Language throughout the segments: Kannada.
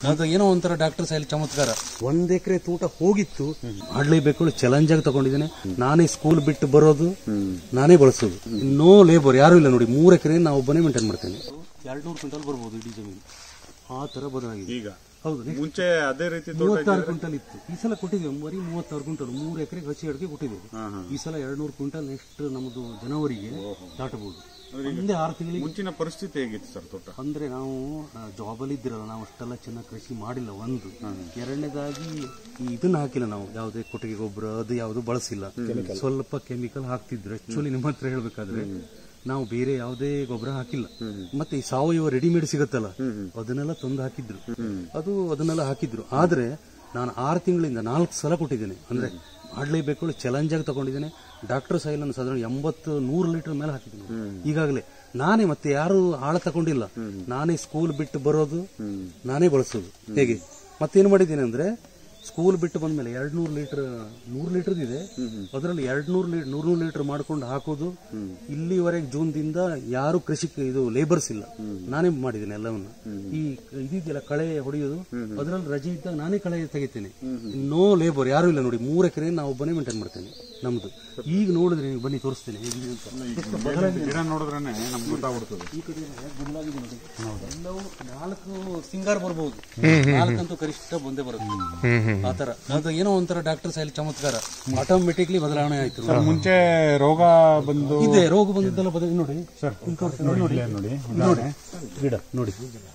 ಅದು ಏನೋ ಒಂಥರ ಡಾಕ್ಟರ್ ಸೈಲ್ ಚಮತ್ಕಾರ ಒಂದ್ ಎಕರೆ ತೋಟ ಹೋಗಿತ್ತು ಮಾಡ್ಲೇಬೇಕು ಚಾಲೆಂಜ್ ಆಗಿ ತಗೊಂಡಿದ್ದೇನೆ ನಾನೇ ಸ್ಕೂಲ್ ಬಿಟ್ಟು ಬರೋದು ನಾನೇ ಬಳಸೋದು ನೋ ಲೇಬರ್ ಯಾರು ಇಲ್ಲ ನೋಡಿ ಮೂರ್ ಎಕರೆ ನಾವು ಒಬ್ಬನೇ ಮೇಂಟೈನ್ ಮಾಡ್ತೇನೆ ಎರಡ್ ನೂರು ಕ್ವಿಂಟಲ್ ಬರ್ಬೋದು ಇಡೀ ಜಮೀನು ಆ ತರ ಬದಲಾಗಿದೆ ಈಗ ಹೌದು ಮುಂಚೆ ಅದೇ ರೀತಿ ತೋಟ ಮೂವತ್ತಾರು ಕ್ವಿಂಟಲ್ ಇತ್ತು ಈ ಸಲ ಕೊಟ್ಟಿದ್ದೇವೆ ಬರೀ ಮೂವತ್ತಾರು ಕ್ವಿಂಟಲ್ ಮೂರು ಎಕರೆಗೆ ಹಸಿ ಅಡಿಕೆ ಕೊಟ್ಟಿದ್ದೇವೆ ಈ ಸಲ ಎರಡ್ ನೂರು ಕ್ವಿಂಟಲ್ ನೆಕ್ಸ್ಟ್ ನಮ್ಮದು ಜನವರಿಗೆ ದಾಟಬಹುದು ಒಂದೇ ಆರು ತಿಂಗಳಿಗೆ ಮುಂಚಿನ ಪರಿಸ್ಥಿತಿ ಹೇಗಿತ್ತು ಸರ್ ತೋಟ ಅಂದ್ರೆ ನಾವು ಜಾಬ್ ಅಲ್ಲಿ ಇದ್ದಿರಲ್ಲ ನಾವು ಅಷ್ಟೆಲ್ಲ ಚೆನ್ನಾಗಿ ಕೃಷಿ ಮಾಡಿಲ್ಲ ಒಂದು ಎರಡನೇದಾಗಿ ಈ ಇದನ್ನ ಹಾಕಿಲ್ಲ ನಾವು ಯಾವುದೇ ಕೊಟ್ಟಿಗೆ ಗೊಬ್ಬರ ಅದು ಯಾವುದು ಬಳಸಿಲ್ಲ ಸ್ವಲ್ಪ ಕೆಮಿಕಲ್ ಹಾಕ್ತಿದ್ರು ಆಕ್ಚುಲಿ ನಿಮ್ಮ ಹತ್ರ ಹೇಳ್ಬೇಕಾದ್ರೆ ನಾವು ಬೇರೆ ಯಾವುದೇ ಗೊಬ್ಬರ ಹಾಕಿಲ್ಲ ಮತ್ತೆ ಈ ಸಾವಯವ ರೆಡಿಮೇಡ್ ಸಿಗತ್ತಲ್ಲ ಅದನ್ನೆಲ್ಲ ತಂದು ಹಾಕಿದ್ರು ಅದು ಅದನ್ನೆಲ್ಲ ಹಾಕಿದ್ರು ಆದ್ರೆ ನಾನು ಆರು ತಿಂಗಳಿಂದ ನಾಲ್ಕು ಸಲ ಕೊಟ್ಟಿದ್ದೇನೆ ಅಂದ್ರೆ ಮಾಡ್ಲೇಬೇಕು ಚಾಲೆಂಜ್ ಆಗಿ ತಗೊಂಡಿದ್ದೇನೆ ಡಾಕ್ಟರ್ ಸೈಲ್ ಅನ್ನು ಸಾಧಾರಣ ಎಂಬತ್ತು ನೂರು ಲೀಟರ್ ಮೇಲೆ ಹಾಕಿದ್ದೀನಿ ಈಗಾಗಲೇ ನಾನೇ ಮತ್ತೆ ಯಾರು ಆಳ ತಗೊಂಡಿಲ್ಲ ನಾನೇ ಸ್ಕೂಲ್ ಬಿಟ್ಟು ಬರೋದು ನಾನೇ ಬಳಸೋದು ಹೇಗೆ ಮತ್ತೇನು ಮಾಡಿದ್ದೀನಿ ಅಂದ್ರೆ ಸ್ಕೂಲ್ ಬಿಟ್ಟು ಬಂದ್ಮೇಲೆ ಎರಡ್ ನೂರು ಲೀಟರ್ ನೂರು ಲೀಟರ್ ಇದೆ ಅದರಲ್ಲಿ ಎರಡ್ ನೂರು ಲೀಟರ್ ನೂರು ನೂರು ಲೀಟರ್ ಮಾಡ್ಕೊಂಡು ಹಾಕೋದು ಇಲ್ಲಿವರೆಗೆ ಜೂನ್ ದಿಂದ ಯಾರು ಕೃಷಿಕ ಇದು ಲೇಬರ್ಸ್ ಇಲ್ಲ ನಾನೇ ಮಾಡಿದ್ದೇನೆ ಎಲ್ಲವನ್ನ ಈ ಇದಿದೆಯಲ್ಲ ಕಳೆ ಹೊಡೆಯೋದು ಅದರಲ್ಲಿ ರಜೆ ಇದ್ದಾಗ ನಾನೇ ಕಳೆ ತೆಗಿತೇನೆ ನೋ ಲೇಬರ್ ಯಾರು ಇಲ್ಲ ನೋಡಿ ಮೂರ್ ಎಕರೆ ನಾವು ಒಬ್ಬನೇ ಮೇಂಟೈನ್ ಮಾಡ್ತೇನೆ ನಮ್ದು ಈಗ ನೋಡಿದ್ರೆ ನೀವು ಬನ್ನಿ ತೋರಿಸ್ತೇನೆ ಹೇಗಿದೆ ಅಂತ ಗಿಡ ನೋಡಿದ್ರೇನೆ ನಮ್ಗೆ ಗೊತ್ತಾಗ್ಬಿಡ್ತದೆ ಈ ಕಡೆ ಬದಲಾಗಿದೆ ನೋಡಿ ಎಲ್ಲವೂ ನಾಲ್ಕು ಸಿಂಗಾರ್ ಬರ್ಬೋದು ನಾಲ್ಕಂತೂ ಕನಿಷ್ಠ ಬಂದೇ ಬರುತ್ತೆ ಆ ತರ ಅದು ಏನೋ ಒಂಥರ ಡಾಕ್ಟರ್ ಸೈಲ್ ಚಮತ್ಕಾರ ಆಟೋಮೆಟಿಕ್ಲಿ ಬದಲಾವಣೆ ಆಯ್ತು ಸರ್ ಮುಂಚೆ ರೋಗ ಬಂದು ಇದೆ ರೋಗ ಬಂದಿದ್ದೆಲ್ಲ ಬದಲಿ ನೋಡಿ ಸರ್ ಇಲ್ಲಿ ತೋರಿಸ್ತೀನಿ, ನೋಡಿ ನೋಡಿ ನೋಡಿ ಗಿಡ ನೋಡಿ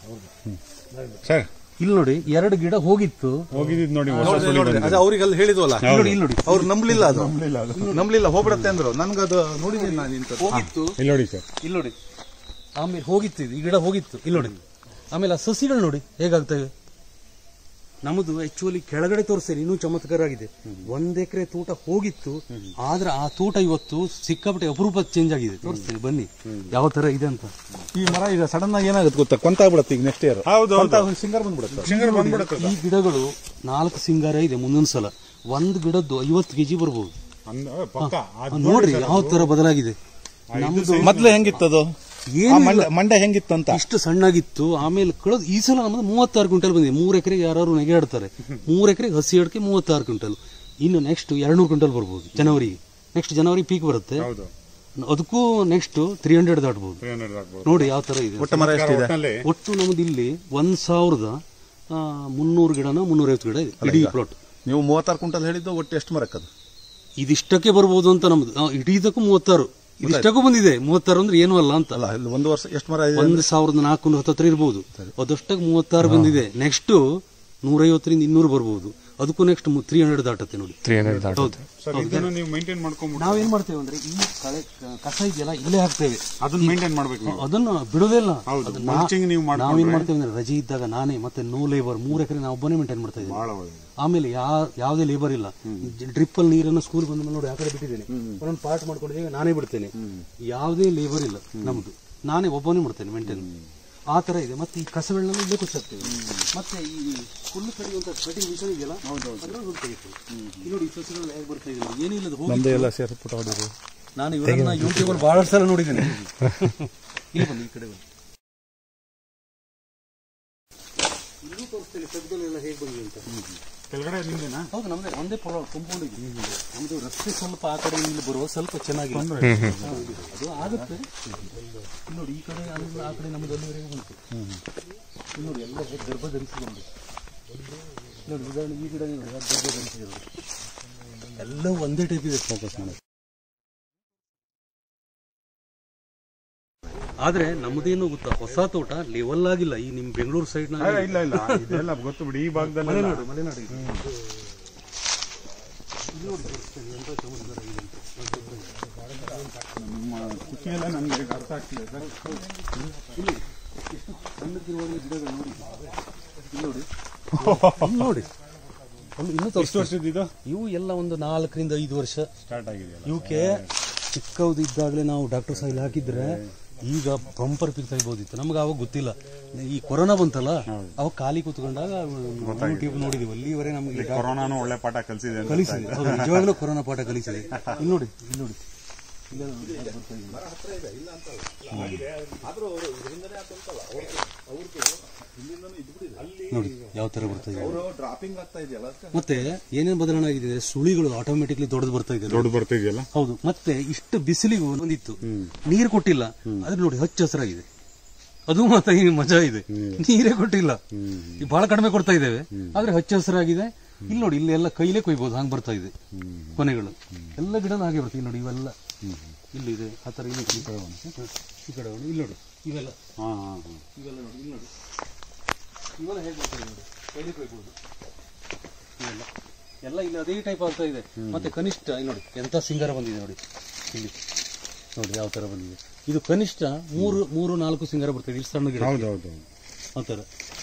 ಸರ್ ಇಲ್ಲಿ ನೋಡಿ ಎರಡು ಗಿಡ ಹೋಗಿತ್ತು ಹೋಗಿದ್ದು ನೋಡಿ ಹೊಸ ಸುಳಿ ಬಂದಿದೆ. ಅದು ಅವ್ರಿಗೆ ಅಲ್ಲಿ ಹೇಳಿದ್ವಲ್ಲ ನೋಡಿ ಇಲ್ಲಿ ನೋಡಿ ಅವ್ರು ನಂಬ್ಲಿಲ್ಲ ಅದು ನಂಬ್ಲಿಲ್ಲ ಹೋಗ್ಬಿಡತ್ತೆ ಅಂದ್ರು ನನ್ಗದು ನೋಡಿದ್ದೀನಿ ನಾನು ಇಂಥದ್ದು. ಹೋಗಿತ್ತು ಇಲ್ಲಿ ನೋಡಿ ಸರ್ ಇಲ್ಲಿ ನೋಡಿ ಆಮೇಲೆ ಹೋಗಿತ್ತು ಇದು ಈ ಗಿಡ ಹೋಗಿತ್ತು ಇಲ್ಲಿ ನೋಡಿ ಆಮೇಲೆ ಆ ಸಸಿಗಳು ನೋಡಿ ಹೇಗಾಗ್ತವೆ ನಮ್ಮದು ಆಕ್ಚುಲಿ ಕೆಳಗಡೆ ತೋರಿಸ್ತೇನೆ ಇನ್ನೂ ಚಮತ್ಕಾರ ಆಗಿದೆ ಒಂದ್ ಎಕರೆ ತೋಟ ಹೋಗಿತ್ತು ಆದ್ರೆ ಆ ತೋಟ ಇವತ್ತು ಸಿಕ್ಕಾಪಟ್ಟೆ ಅಪರೂಪ ಚೇಂಜ್ ಆಗಿದೆ ತೋರಿಸ್ತೇನೆ ಬನ್ನಿ ಯಾವ ತರ ಇದೆ ಅಂತ ಈ ಮರ ಈಗ ಸಡನ್ ಆಗಿ ಏನಾಗುತ್ತೆ ಗೊತ್ತಾ ಕೊಂತಾಗ್ಬಿಡತ್ತೆ ಈಗ ನೆಕ್ಸ್ಟ್ ಇಯರ್ ಹೌದು ಹೌದು ಸಿಂಗರ್ ಬಂದ್ಬಿಡುತ್ತೆ ಶಂಕರ್ ಬಂದ್ಬಿಡುತ್ತೆ ಈ ಗಿಡಗಳು ನಾಲ್ಕು ಸಿಂಗಾರ ಇದೆ ಮುಂದಿನ ಸಲ ಒಂದ್ ಗಿಡದ್ದು ಐವತ್ತು ಕೆಜಿ ಬರ್ಬೋದು ಅಂದ- ಪಕ್ಕ ಆ, ನೋಡ್ರಿ ಯಾವ ತರ ಬದಲಾಗಿದೆ ನಮ್ದು ಮೊದ್ಲು ಹೆಂಗಿತ್ತದು ಏನು ಆ ಮಂಡ ಮಂಡೆ ಹೆಂಗಿತ್ತು ಅಂತ ಇಷ್ಟು ಸಣ್ಣಾಗಿತ್ತು ಆಮೇಲೆ ಕಳೆದ ಈ ಸಲ ನಮ್ಮದು ಮೂವತ್ತಾರು ಕ್ವಿಂಟಲ್ ಬಂದಿದೆ ಮೂರ್ ಎಕರೆಗೆ ಯಾರು ನೆಗೆಯಾಡ್ತಾರೆ ಮೂರ್ ಎಕರೆಗೆ ಹಸಿ ಅಡಿಕೆ ಮೂವತ್ತಾರು ಕ್ವಿಂಟಲ್ ಇನ್ನು ನೆಕ್ಸ್ಟ್ ಎರಡ್ನೂರು ಕ್ವಿಂಟಲ್ ಬರ್ಬೋದು ಜನವರಿ ನೆಕ್ಸ್ಟ್ ಜನವರಿ ಪೀಕ್ ಬರುತ್ತೆ ಹೌದು ಅದಕ್ಕೂ ನೆಕ್ಸ್ಟ್ ತ್ರೀ ಹಂಡ್ರೆಡ್ ದಾಟ್ಬೋದು ತ್ರೀ ಹಂಡ್ರೆಡ್ ಆಗ್ಬೋದು ನೋಡಿ ಯಾವ ತರ ಇದೆ ಒಟ್ಟ ಮರ ಎಷ್ಟಿದೆ ಒಟ್ಟಿನಲ್ಲಿ ಒಟ್ಟು ನಮ್ದು ಇಲ್ಲಿ ಒಂದ್ ಸಾವಿರದ ಆ, ಮುನ್ನೂರು ಗಿಡನ ಮುನ್ನೂರೈವತ್ತು ಗಿಡ ಇದೆ ಇಡೀ ಪ್ಲಾಟ್ ನೀವು ಮೂವತ್ತಾರು ಕ್ವಿಂಟಲ್ ಹೇಳಿದ್ದು ಒಟ್ಟು ಎಷ್ಟು ಮರಕ್ಕದು ಇದಿಷ್ಟಕ್ಕೆ ಬರ್ಬೋದು ಅಂತ ನಮ್ದು ಆ, ಇಡೀದಕ್ಕೂ ಮೂವತ್ತಾರು ಇದಿಷ್ಟಕ್ಕೂ ಬಂದಿದೆ ಮೂವತ್ತಾರು ಅಂದ್ರೆ ಏನು ಅಲ್ಲ ಅಂತ ಅಲ್ಲ ಇಲ್ಲಿ ಒಂದು ವರ್ಷ ಎಷ್ಟು ಮರ ಇದೆ ಒಂದು ಸಾವಿರದ ನಾಲ್ಕುನೂರ ಹತ್ತತ್ರ ಇರ್ಬೋದು ಅದಷ್ಟಾಗ ಮೂವತ್ತಾರು ಬಂದಿದೆ ನೆಕ್ಸ್ಟ್ ನೂರೈವತ್ತರಿಂದ ಇನ್ನೂರು ಬರ್ಬೋದು ಅದಕ್ಕೂ ನೆಕ್ಸ್ಟ್ ತ್ರೀ ಹಂಡ್ರೆಡ್ ದಾಟತ್ತೆ ನೋಡಿ ಹೌದು ಸರ್ ಇದನ್ನು ನೀವು ಮೇಂಟೈನ್ ಮಾಡ್ಕೊಂಡ್ಬಿಟ್ಟು ನಾವೇನ್ ಮಾಡ್ತೇವೆ ಅಂದ್ರೆ ಈ ಕಳೆ ಕಸ ಇದೆಯಲ್ಲ ಇಲ್ಲೇ ಹಾಕ್ತೇವೆ ಅದನ್ನ ಮೇಂಟೈನ್ ಮಾಡ್ಬೇಕು ನೀವು ಅದನ್ನ ಬಿಡೋದೇ ಇಲ್ಲ ಹೌದು, ಅದನ್ನ ನಾ- mulching ನೀವು ಮಾಡ್ಕೊಂಡ್ರೆ- ನಾವೇನ್ ಮಾಡ್ತೇವೆ ಅಂದ್ರೆ ರಜೆ ಇದ್ದಾಗ ನಾನೇ ಮತ್ತೆ ನೋ ಲೇಬರ್ ಮೂರ್ ಎಕರೆ ನಾವು ಒಬ್ಬನೇ ಮೇಂಟೈನ್ ಮಾಡ್ತಾ ಇದ್ದೇವೆ ಬಹಳ ಒಳ್ಳೆಯದು ಆಮೇಲೆ ಯಾ ಯಾವುದೇ ಲೇಬರ್ ಇಲ್ಲ ಡ್ರಿಪ್ ಅಲ್ಲಿ ನೀರನ್ನು ಸ್ಕೂಲ್ ಬಂದ ಮೇಲೆ ನೋಡಿ ಆ ಕಡೆ ಬಿಟ್ಟಿದ್ದೇನೆ ಒಂದೊಂದು ಪಾರ್ಟ್ ಮಾಡ್ಕೊಂಡಿದ್ದೇವೆ ನಾನೇ ಬಿಡ್ತೇನೆ ಯಾವುದೇ ಲೇಬರ್ ಇಲ್ಲ ನಮ್ದು ನಾನೇ ಒಬ್ಬನೇ ಮಾಡ್ತೇನೆ ಮೇಂಟೈನ್ ಆ ತರ ಇದೆ ಮತ್ತೆ ಈ ಕಸಗಳನ್ನೆಲ್ಲ ಇಲ್ಲೇ ಕುಚ್ಚಾಕ್ತೇವೆ ಮತ್ತೆ ಈ ಹುಲ್ಲು ಕಡಿಯುವಂತ ಕಟಿಂಗ್ ಮಿಷನ್ ಇದೆಯಲ್ಲ ಅದ್ರಲ್ಲಿ ಹುಲ್ಲು ತೆಗಿತೇವೆ ಇಲ್ಲಿ ನೋಡಿ ಈ ಸಸಿಗಳು ಹೇಗೆ ಬರ್ತಾ ಇದೆ ನೋಡಿ. ಏನಿಲ್ಲ ಅದು ಹೋಗಿ ನಮ್ದು ಎಲ್ಲ ಸೇರಿ ಪುಟ ಹೊಡೆದು ನಾನು ಇವರನ್ನ ಯೂಟ್ಯೂಬ್ ಅಲ್ಲಿ ಬಹಳಷ್ಟು ಸಲ ನೋಡಿದ್ದೇನೆ ಇಲ್ಲಿ ಬನ್ನಿ ಈ ಕಡೆ ಬನ್ನಿ ಇಲ್ಲೂ ತೋರಿಸ್ತೇನೆ ಸದ್ಯದಲ್ಲೆಲ್ಲ ಹೇಗೆ ಬಂದಿದೆ ಅಂತ ಕೆಳಗಡೆ ನಿಮ್ದೇನಾ ಹೌದು ನಮ್ದೇ ಒಂದೇ ಕಂಪೌಂಡ್ ಇದೆ ನಮ್ದು ರಸ್ತೆ ಸ್ವಲ್ಪ ಆ ಕಡೆ ಇಲ್ಲಿ ಬರುವ ಸ್ವಲ್ಪ ಚೆನ್ನಾಗಿಲ್ಲ ಹೌದು, ಅದು ಆಗುತ್ತೆ ಇಲ್ಲಿ ನೋಡಿ ಈ ಕಡೆ ಅಲ್ಲಿ ಆ ಕಡೆ ನಮ್ದು ಅಲ್ಲಿವರೆಗೆ ಬಂತು ಇಲ್ಲಿ ನೋಡಿ ಎಲ್ಲ ಹೇಗೆ ಗರ್ಭ ಧರಿಸಿದೆ ನೋಡಿ ನೋಡಿ ಉದಾಹರಣೆ ಈ ಗಿಡ ನೋಡಿ ಹೇಗೆ ಗರ್ಭ ಧರಿಸಿದೆ ನೋಡಿ ಎಲ್ಲ ಒಂದೇ ಟೈಪ್ ಇದೆ ಫೋಕಸ್ ಮಾಡಿ ಆದ್ರೆ ನಮ್ದೇನು ಗೊತ್ತಾ ಹೊಸ ತೋಟ ಲೆವೆಲ್ ಆಗಿಲ್ಲ ಈ ನಿಮ್ ಬೆಂಗಳೂರು ಸೈಡ್ ಇಲ್ಲ ಇಲ್ಲ ಇಲ್ಲ ಇದೆಲ್ಲ ಗೊತ್ತು ಬಿಡಿ ಈ ಭಾಗದಲ್ಲಿ ಮಲೆನಾಡು ಮಲೆನಾಡು ಇದು. ನಿಮ್ಮ ಖುಷಿಯೆಲ್ಲ ನನಗೆ ಅರ್ಥ ಆಗ್ತಿದೆ ಸರ್ ಸಣ್ಣದಿರುವಾಗ ಗಿಡಗಳು ನೋಡಿ ಇಲ್ಲಿ ನೋಡಿ ಇಲ್ಲಿ ನೋಡಿ ಒಂದು ಇನ್ನೂ ಎಷ್ಟು ತೋರಿಸ್ತು ವರ್ಷದ ಇದು ಇವು ಎಲ್ಲ ಒಂದು ನಾಲ್ಕರಿಂದ ಐದು ವರ್ಷ ಸ್ಟಾರ್ಟ್ ಆಗಿದೆಯಲ್ಲ ಇವಕ್ಕೆ ಚಿಕ್ಕದು ಇದ್ದಾಗಲೇ ನಾವು ಡಾಕ್ಟರ್ ಸಾಯಿಲ್ ಹಾಕಿದ್ರೆ ಈಗ ಬಂಪರ್ ಪಿಕ್ ತೆಗಿಬೋದಿತ್ತು ನಮ್ಗೆ ಅವಾಗ ಗೊತ್ತಿಲ್ಲ ಈ ಕೊರೋನಾ ಬಂತಲ್ಲ ಅವಾಗ ಖಾಲಿ ಕೂತ್ಕೊಂಡಾಗ ಯೂಟ್ಯೂಬ್ ನೋಡಿದೀವಿ ಅಲ್ಲಿವರೆಗೆ ನಮಗೆ ಕೊರೋನಾನು ಒಳ್ಳೆ ಪಾಠ ಕಲಿಸಿದೆ ಅಂತ ಕಲಿಸಿದೆ ಹೌದು ನಿಜವಾಗ್ಲೂ ಕೊರೋನಾ ಪಾಠ ಕಲಿಸಿದೆ ಇಲ್ಲಿ ನೋಡಿ ಇಲ್ಲಿ ನೋಡಿ ಇಲ್ಲ ನೋಡಿ, ಅದು ಬರ್ತಾ ಇದೆ. ನೋಡಿ ಯಾವ ತರ ಬರ್ತಾ ಇದೆ ಡ್ರಾಪಿಂಗ್ ಆಗ್ತಾ ಇದೆಯಲ್ಲ ಮತ್ತೆ ಏನೇನ್ ಬದಲಾವಣೆ ಆಗಿದೆ ಅಂದ್ರೆ ಸುಳಿಗಳು ಆಟೋಮೆಟಿಕ್ಲಿ ದೊಡ್ಡದು ಬರ್ತಾ ಇದೆ ದೊಡ್ಡ ಬರ್ತಾ ಇದೆಯಲ್ಲ ಹೌದು ಮತ್ತೆ ಇಷ್ಟು ಬಿಸಿಲಿಗೂ ಬಂದಿತ್ತು ನೀರು ಕೊಟ್ಟಿಲ್ಲ ಆದ್ರೆ ನೋಡಿ ಹಚ್ಚ ಹಸಿರಾಗಿದೆ ಅದು ಮಾತ್ರ ಈ ಮಜಾ ಇದೆ ನೀರೇ ಕೊಟ್ಟಿಲ್ಲ ಈ ಬಹಳ ಕಡಿಮೆ ಕೊಡ್ತಾ ಇದ್ದೇವೆ ಆದ್ರೆ ಹಚ್ಚ ಹಸಿರಾಗಿದೆ ಇಲ್ಲಿ ನೋಡಿ ಇಲ್ಲಿ ಎಲ್ಲ ಕೈಲೇ ಕೊಯ್ಬೋದು ಹಂಗ್ ಬರ್ತಾ ಇದೆ ಕೊನೆಗಳು ಎಲ್ಲ ಗಿಡನೂ ಹಾಗೆ ಬರ್ತದೆ ಇಲ್ಲಿ ನೋಡಿ ಇವೆಲ್ಲ ಇಲ್ಲಿದೆ ಆ ತರ ಇಲ್ಲಿ ಈ ಕಡೆ ಒಂದು ಈ ಕಡೆ ಒಂದು ಇಲ್ಲಿ ನೋಡಿ ಇವೆಲ್ಲ ಹಾ ಹಾ ಹಾ ಇವೆಲ್ಲ ನೋಡಿ ಇಲ್ಲಿ ನೋಡಿ ಇವೆಲ್ಲ ಹೇಗೆ ಬರ್ತದೆ ನೋಡಿ ಕೈಲಿ ಕೊಯ್ಬೋದು ಇವೆಲ್ಲ ಎಲ್ಲ ಇಲ್ಲಿ ಅದೇ ಟೈಪ್ ಆಗ್ತಾ ಇದೆ ಮತ್ತೆ ಕನಿಷ್ಠ ಇಲ್ಲಿ ನೋಡಿ ಎಂತ ಸಿಂಗಾರ ಬಂದಿದೆ ನೋಡಿ ಇಲ್ಲಿ ನೋಡಿ ಯಾವ ತರ ಬಂದಿದೆ ಇದು ಕನಿಷ್ಠ ಮೂರು ಮೂರು ನಾಲ್ಕು ಸಿಂಗಾರ ಬರ್ತದೆ ಇಷ್ಟು ಸಣ್ಣ ಗಿಡ ಹೌದೌದು ಆ ಥರ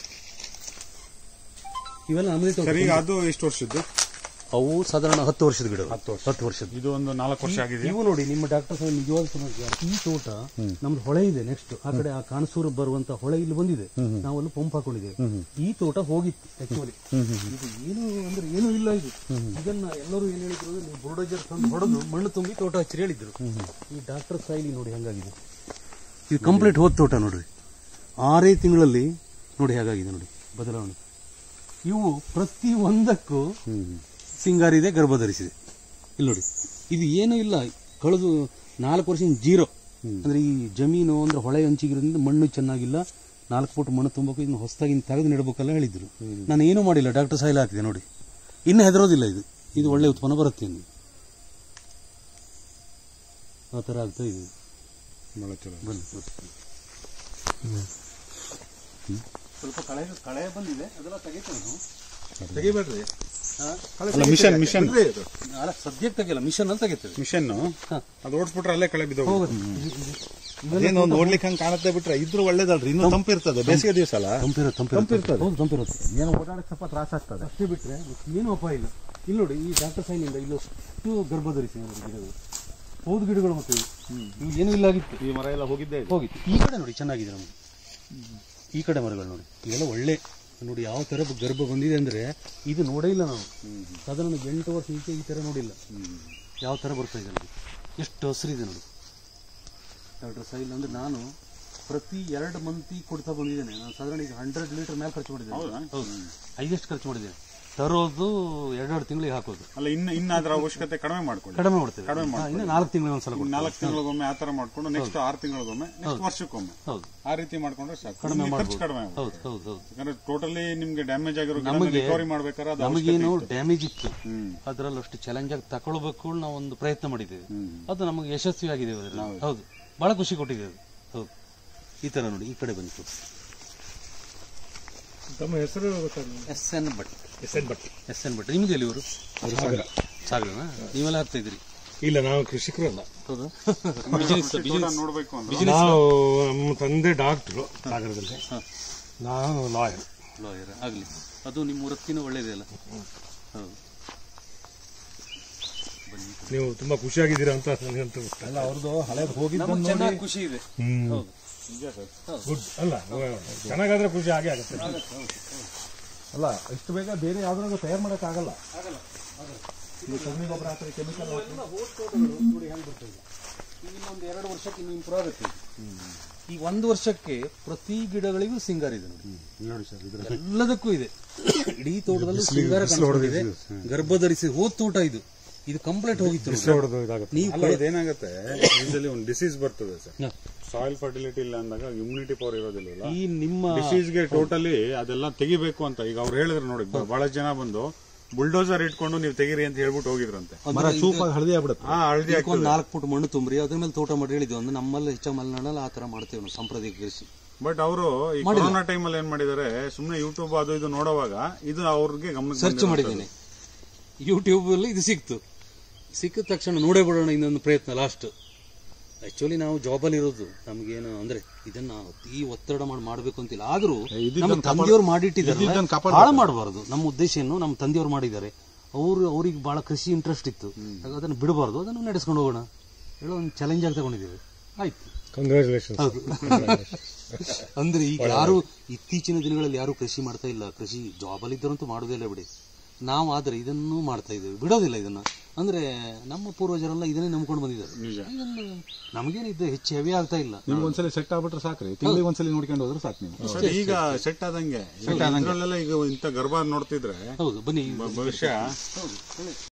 ಇವೆಲ್ಲ ನಮ್ಮದೇ ತೋಟ. ಸರ್ ಈಗ ಅದು ಎಷ್ಟು ವರ್ಷದ್ದು ಅವು ಸಾಧಾರಣ ಹತ್ತು ವರ್ಷದ ಗಿಡ ಹತ್ತು ವರ್ಷ. ಹತ್ತು ವರ್ಷದ ಇದು ಒಂದು ನಾಲ್ಕು ವರ್ಷ ಆಗಿದೆ ಇವು ನೋಡಿ ನಿಮ್ಮ ಡಾಕ್ಟರ್ ಸಾಹೇಬ್ ನಿಜವಾದ ಸಮಸ್ಯೆ ಈ ತೋಟ ನಮ್ದು ಹೊಳೆ ಇದೆ ನೆಕ್ಸ್ಟ್ ಆ ಕಡೆ ಆ ಕಾಣಸೂರು ಬರುವಂತ ಹೊಳೆ ಇಲ್ಲಿ ಬಂದಿದೆ ನಾವಲ್ಲಿ ಪಂಪ್ ಹಾಕೊಂಡಿದ್ದೇವೆ ಈ ತೋಟ ಹೋಗಿತ್ತು ಆಕ್ಚುಲಿ ಇದು ಏನು ಅಂದ್ರೆ ಏನೂ ಇಲ್ಲ ಇದು ಇದನ್ನ ಎಲ್ಲರೂ ಏನ್ ಹೇಳಿದ್ರು ನೀವು ಬುಲ್ಡೋಜರ್ ತಂದು ಹೊಡೆದು ಮಣ್ಣು ತುಂಬಿ ತೋಟ ಹಚ್ಚಿರಿ ಹೇಳಿದ್ರು ಈ ಡಾಕ್ಟರ್ ಸಾಯಿಲಿ ನೋಡಿ ಹಂಗಾಗಿದೆ ಇದು ಕಂಪ್ಲೀಟ್ ಹೋದ ತೋಟ ನೋಡ್ರಿ ಆರೇ ತಿಂಗಳಲ್ಲಿ ನೋಡಿ ಹೇಗಾಗಿದೆ ನೋಡಿ ಬದಲಾವಣೆ ಇವು ಪ್ರತಿ ಒಂದಕ್ಕೂ ಸಿಂಗಾರಿದೆ ಗರ್ಭ ಧರಿಸಿದೆ ಇಲ್ಲಿ ನೋಡಿ ಇದು ಏನೂ ಇಲ್ಲ ಕಳೆದು ನಾಲ್ಕು ವರ್ಷ ಜೀರೋ ಅಂದ್ರೆ ಈ ಜಮೀನು ಅಂದ್ರೆ ಹೊಳೆ ಹಂಚಿಗಿರೋದ್ರಿಂದ ಮಣ್ಣು ಚೆನ್ನಾಗಿಲ್ಲ ನಾಲ್ಕು ಫುಟ್ ಮಣ್ಣು ತುಂಬಬೇಕು ಇನ್ನು ಹೊಸದಾಗಿ ತೆಗೆದು ನೆಡಬೇಕಲ್ಲ ಹೇಳಿದ್ರು ನಾನು ಏನೂ ಮಾಡಿಲ್ಲ ಡಾಕ್ಟರ್ ಸಾಯಿಲ್ ಹಾಕಿದೆ ನೋಡಿ ಇನ್ನು ಹೆದರೋದಿಲ್ಲ ಇದು ಇದು ಒಳ್ಳೆ ಉತ್ಪನ್ನ ಬರುತ್ತೆ ಇನ್ನು ಆ ಥರ ಆಗ್ತಾ ಇದೆ ಬಹಳ ಚಲೋ ಬನ್ನಿ ಸ್ವಲ್ಪ ಕಳೆ ಕಳೆ ಬಂದಿದೆ ಅದೆಲ್ಲ ತೆಗಿತೇವೆ ನಾವು ತೆಗಿಬೇಡ್ರಿ ಅಲ್ಲ ಮಿಷನ್ ಮಿಷನ್ ಅಲ್ಲ ಸದ್ಯಕ್ಕೆ ತೆಗಿಲ್ಲ ಮಿಷನ್ ಅಲ್ಲಿ ತೆಗಿತೇವೆ ಮಿಷನ್ ಅದು ಓಡಿಸ್ಬಿಟ್ರೆ ಅಲ್ಲೇ ಕಳೆ ಬಿದ್ದೋಗ ಅದೇನೋ ಒಂದು ಓಡ್ಲಿಕ್ಕೆ ಹಂಗೆ ಕಾಣುತ್ತೆ ಬಿಟ್ರೆ ಇದ್ರು ಒಳ್ಳೇದಲ್ರಿ ಇನ್ನೂ ತಂಪಿರ್ತದೆ ಬೇಸಿಗೆ ದಿವಸ ಅಲ್ಲ ತಂಪಿರೋ ತಂಪಿರ್ತದೆ ಹೌದು ತಂಪಿರುತ್ತೆ ಏನು ಓಡಾಡಕ್ಕೆ ಸ್ವಲ್ಪ ತ್ರಾಸ ಆಗ್ತದೆ ಅಷ್ಟೇ ಬಿಟ್ರೆ ಏನು ಅಪಾಯ ಇಲ್ಲ ಇಲ್ಲಿ ನೋಡಿ ಈ ಡಾಕ್ಟರ್ ಸೈನಿಂದ ಇಲ್ಲಷ್ಟು ಗರ್ಭ ಧರಿಸಿ ನೋಡಿ ಗಿಡಗಳು ಹೌದು ಗಿಡಗಳು ಮತ್ತೆ ಇವು. ಇವು ಏನೂ ಇಲ್ಲ ಆಗಿತ್ತು ಈ ಮರ ಎಲ್ಲ ಹೋಗಿದ್ದೆ ಇದೆ. ಹೋಗಿತ್ತು ಈ ಕಡೆ ನೋಡಿ ಚೆನ್ನಾಗಿದೆ ನಮಗೆ ಈ ಕಡೆ ಮರಗಳು ನೋಡಿ ಇವೆಲ್ಲ ಒಳ್ಳೆ ನೋಡಿ ಯಾವ ತರ ಗರ್ಭ ಬಂದಿದೆ ಅಂದ್ರೆ ಇದು ನೋಡೇ ಇಲ್ಲ ನಾವು ಸಾಧಾರಣ ಎಂಟು ವರ್ಷ ಈಚೆ ಈ ತರ ನೋಡಿಲ್ಲ ಯಾವ ತರ ಬರ್ತಾ ಇದೆ ನೋಡಿ ಎಷ್ಟು ಹಸಿರಿದೆ ನೋಡಿ ಡಾಕ್ಟರ್ ಸೈಲ್ ಅಂದ್ರೆ ನಾನು ಪ್ರತಿ ಎರಡು ಮಂತಿ ಕೊಡ್ತಾ ಬಂದಿದ್ದೇನೆ ನಾನು ಸಾಧಾರಣ ಈಗ ಹಂಡ್ರೆಡ್ ಲೀಟರ್ ಮೇಲೆ ಖರ್ಚು ಮಾಡಿದ್ದೇನೆ ಹೌದು ಹೈಯೆಸ್ಟ್ ಖರ್ಚು ಮಾಡಿದ್ದೇನೆ ತರೋದು ಎರಡೆರಡು ತಿಂಗಳಿಗೆ ಹಾಕೋದು ಅಲ್ಲ ಇನ್ನ ಇನ್ನ ಅದ್ರ ಅವಶ್ಯಕತೆ ಕಡಿಮೆ ಮಾಡ್ಕೊಳ್ಳಿ ಕಡಿಮೆ ಮಾಡ್ತೇವೆ ಹಾ, ಇನ್ನು ನಾಲ್ಕು ತಿಂಗಳಿಗೆ ಒಂದ್ಸಲ ಕೊಡ್ತೇವೆ ನಾಲ್ಕು ತಿಂಗಳಿಗೊಮ್ಮೆ ಆ ತರ ಮಾಡ್ಕೊಂಡು ನೆಕ್ಸ್ಟ್ ಆರು ತಿಂಗಳಿಗೊಮ್ಮೆ ನೆಕ್ಸ್ಟ್ ವರ್ಷಕ್ಕೊಮ್ಮೆ ಹೌದು ಆ ರೀತಿ ಮಾಡ್ಕೊಂಡ್ರೆ ಸಾಕು ಕಡಿಮೆ ನಿಮ್ಗೆ ಖರ್ಚು ಮಾಡ್ಬೋದು. ಕಡಿಮೆ ಆಗುತ್ತೆ. ಹೌದು ಹೌದು ಹೌದು ಯಾಕಂದ್ರೆ ಟೋಟಲಿ ನಿಮ್ಗೆ ಡ್ಯಾಮೇಜ್ ಆಗಿರೋ ನಮಗೆ- ರಿಕವರಿ ಮಾಡ್ಬೇಕಾದ್ರೆ ಅದು ನಮಗೇನು ಡ್ಯಾಮೇಜ್ ಇತ್ತು ಹ್ಮ್. ಅದರಲ್ಲಿ ಅಷ್ಟು ಚಾಲೆಂಜ್ ಆಗಿ ತಗೊಳ್ಬೇಕು ನಾವು ಒಂದು ಪ್ರಯತ್ನ ಮಾಡಿದ್ದೇವೆ ಅದು ನಮಗೆ ಯಶಸ್ವಿ ಆಗಿದೆ ಅದರಲ್ಲಿ ಹೌದು ಬಹಳ ಖುಷಿ ಕೊಟ್ಟಿದೆ ಅದು ಹೌದು ಈ ತರ ನೋಡಿ ಈ ಕಡೆ ಬಂತು ತಮ್ಮ ಹೆಸರು S N Bhat S N Bhat S N Bhat ನಿಮ್ಗೆ ಎಲ್ಲಿ ಇವರು ಸಾಗರನಾ ನೀವೆಲ್ಲ ಹಾಕ್ತಾ ಇದ್ರಿ ಇಲ್ಲ ನಾವು ಕೃಷಿಕರು ಅಲ್ಲ ಹೌದಾ ಬಿಸಿನೆಸ್ ತೋಟ ನೋಡ್ಬೇಕು ಅಂದ್ರೆ ನಾವು ನಮ್ಮ ತಂದೆ ಡಾಕ್ಟ್ರು ಸಾಗರದಲ್ಲಿ ನಾನು ಲಾಯರ್ ಲಾಯರ್ ಆಗಲಿ ಅದು ನಿಮ್ಮ ವೃತ್ತಿನೂ ಒಳ್ಳೇದೇ ಅಲ್ಲ ಹೌದು ನೀವು ತುಂಬಾ ಖುಷಿಯಾಗಿದ್ದೀರಾ ಅಂತ ನನಗಂತೂ ಅಲ್ಲ ಅವ್ರದ್ದು ಹಳೇದು ಹೋಗಿದ್ದು ನಮಗೆ ಚೆನ್ನಾಗಿ ಖುಷಿ ಇದೆ ಹ್ಮ್ ಹೌದು ಗುಡ್ ಅಲ್ಲ ಚೆನ್ನಾಗಾದ್ರೆ ಖುಷಿ ಆಗೇ ಆಗುತ್ತೆ ಅಲ್ಲ ಇಷ್ಟು ಬೇಗ ಬೇರೆ ಯಾವ್ದ್ರಾಗ ತಯಾರು ಮಾಡಕ್ ಆಗಲ್ಲ ಇದು ಸಗಣಿ ಗೊಬ್ಬರ ಹಾಕಿದ್ರೆ ಕೆಮಿಕಲ್ ನೋಡಿ ಹೆಂಗ್ ಬರ್ತದೆ ಈಗ ಇನ್ನೊಂದು ಎರಡು ವರ್ಷಕ್ಕೆ ಇನ್ನು ಇಂಪ್ರೂವ್ ಆಗುತ್ತೆ ಇದು. ಈ ಒಂದು ವರ್ಷಕ್ಕೆ ಪ್ರತಿ ಗಿಡಗಳಿಗೂ ಸಿಂಗಾರ ಇದೆ ನೋಡಿ ನೋಡಿ ಸರ್ ಇದ್ರ ಎಲ್ಲದಕ್ಕೂ ಇದೆ ಇಡೀ ತೋಟದಲ್ಲಿ ಸಿಂಗಾರ ಕಾಣಿಸ್ಕೊಂಡಿದೆ ಗರ್ಭ ಧರಿಸಿ ಹೋದ್ ತೋಟ ಇದು ಇದು ಕಂಪ್ಲೀಟ್ ಹೋಗಿತ್ತು ನೋಡಿ. ಹೊಡೆದು ಇದಾಗುತ್ತೆ ನೀವು ಅಲ್ಲ ಇದೇನಾಗುತ್ತೆ ಯೂಶಲಿ ಒಂದು ಡಿಸೀಸ್ ಬರ್ತದೆ ಸರ್ ಹ. ಸಾಯಿಲ್ ಫರ್ಟಿಲಿಟಿ ಇಲ್ಲ ಅಂದಾಗ ಇಮ್ಯುನಿಟಿ ಪವರ್ ಇರೋದಿಲ್ಲ ಈ ನಿಮ್ಮ ಡಿಸೀಸ್ಗೆ ಟೋಟಲಿ ಅದೆಲ್ಲ ತೆಗಿಬೇಕು ಅಂತ ಈಗ ಅವ್ರು ಹೇಳಿದ್ರು ನೋಡಿ ಬ- ಬಹಳ ಜನ ಬಂದು ಬುಲ್ಡೋಸರ್ ಇಟ್ಕೊಂಡು ನೀವು ತೆಗೀರಿ ಅಂತ ಹೇಳ್ಬಿಟ್ಟು ಹೋಗಿದ್ರಂತೆ ಮರ ಚೂಪಾಗಿ ಹಳದಿ ಆಗ್ಬಿಡುತ್ತೆ ಹಾ ಹಳದಿ ಒಂದು ನಾಲ್ಕು ಫುಟ್ ಮಣ್ಣು ತುಂಬ್ರಿ ಅದ್ರ ಮೇಲೆ ತೋಟ ಮಾಡಿ ಹೇಳಿದ್ವಿ ಅಂದ್ರೆ ನಮ್ಮಲ್ಲಿ ಹೆಚ್ಚ ಮಲೆನಾಡಲ್ಲಿ ಆ ತರ ಮಾಡ್ತೇವೆ ನಾವು ಸಾಂಪ್ರದಾಯಿಕ ಕೃಷಿ ಬಟ್ ಅವರು ಈ ಕೊರೋನಾ ಟೈಮಲ್ಲಿ ಏನ್ ಮಾಡಿದ್ದಾರೆ ಸುಮ್ಮನೆ ಯೂಟ್ಯೂಬ್ ಅದು ಇದು ನೋಡುವಾಗ ಇದು ಅವ್ರಿಗೆ ಗಮನ ಸರ್ಚ್ ಮಾಡಿದ್ದೇನೆ ಯೂಟ್ಯೂಬ್ ಅಲ್ಲಿ ಇದು ಸಿಕ್ತು ಸಿಕ್ಕಿದ ತಕ್ಷಣ ನೋಡೇ ಬಿಡೋಣ ಇನ್ನೊಂದು ಪ್ರಯತ್ನ ಲಾಸ್ಟ್ ಆಕ್ಚುಲಿ ನಾವು ಜಾಬಲ್ಲಿ ಇರೋದು ನಮಗೇನು ಅಂದ್ರೆ ಇದನ್ನ ಈ ಒತ್ತಡ ಮಾಡಿ ಮಾಡ್ಬೇಕು ಅಂತಿಲ್ಲ ಆದ್ರೂ ನಮ್ಮ ತಂದೆಯವ್ರು ಮಾಡಿಟ್ಟಿದ್ದಾರೆ ಹಾಳು ಮಾಡಬಾರ್ದು ನಮ್ಮ ಉದ್ದೇಶ ಏನು ನಮ್ಮ ತಂದೆಯವ್ರು ಮಾಡಿದ್ದಾರೆ ಅವರು ಅವ್ರಿಗೆ ಬಹಳ ಕೃಷಿ ಇಂಟ್ರೆಸ್ಟ್ ಇತ್ತು ಹಾಗಾಗಿ ಅದನ್ನು ಬಿಡಬಾರ್ದು ಅದನ್ನು ನಡೆಸ್ಕೊಂಡು ಹೋಗೋಣ ಹೇಳೋ ಒಂದು ಚಾಲೆಂಜ್ ಆಗಿ ತಗೊಂಡಿದ್ದೇವೆ ಆಯ್ತು ಕಂಗ್ರ್ಯಾಚುಲೇಷನ್ ಹೌದು ಅಂದ್ರೆ ಈಗ ಯಾರು ಇತ್ತೀಚಿನ ದಿನಗಳಲ್ಲಿ ಯಾರು ಕೃಷಿ ಮಾಡ್ತಾ ಇಲ್ಲ ಕೃಷಿ ಜಾಬಲ್ಲಿ ಇದ್ದರಂತೂ ಮಾಡೋದೇ ಇಲ್ಲ ಬಿಡಿ ನಾವು ಆದ್ರೆ ಇದನ್ನು ಮಾಡ್ತಾ ಇದ್ದೇವೆ ಬಿಡೋದಿಲ್ಲ ಇದನ್ನ ಅಂದ್ರೆ ನಮ್ಮ ಪೂರ್ವಜರೆಲ್ಲ ಇದನ್ನೇ ನಂಬ್ಕೊಂಡು ಬಂದಿದ್ದಾರೆ ನಿಜ ಇದನ್ನು ನಮಗೇನಿದೆ ಹೆಚ್ಚು ಹೆವಿ ಆಗ್ತಾ ಇಲ್ಲ ನಿಮ್ಗೆ ಒಂದ್ಸಲಿ ಸೆಟ್ ಆಗ್ಬಿಟ್ರೆ ಸಾಕ್ರಿ ತಿಂಗಳಿಗೆ ಒಂದ್ಸಲಿ ನೋಡ್ಕೊಂಡು ಹೋದ್ರೆ ಸಾಕು ನೀವು ಸರ್, ಈಗ ಸೆಟ್ ಆದಂಗೆ ಇದ್ರಲ್ಲೆಲ್ಲ ಈಗ ಇಂಥ ಗರ್ಭ ನೋಡ್ತಿದ್ರೆ ಹೌದು ಬನ್ನಿ ಭವಿಷ್ಯ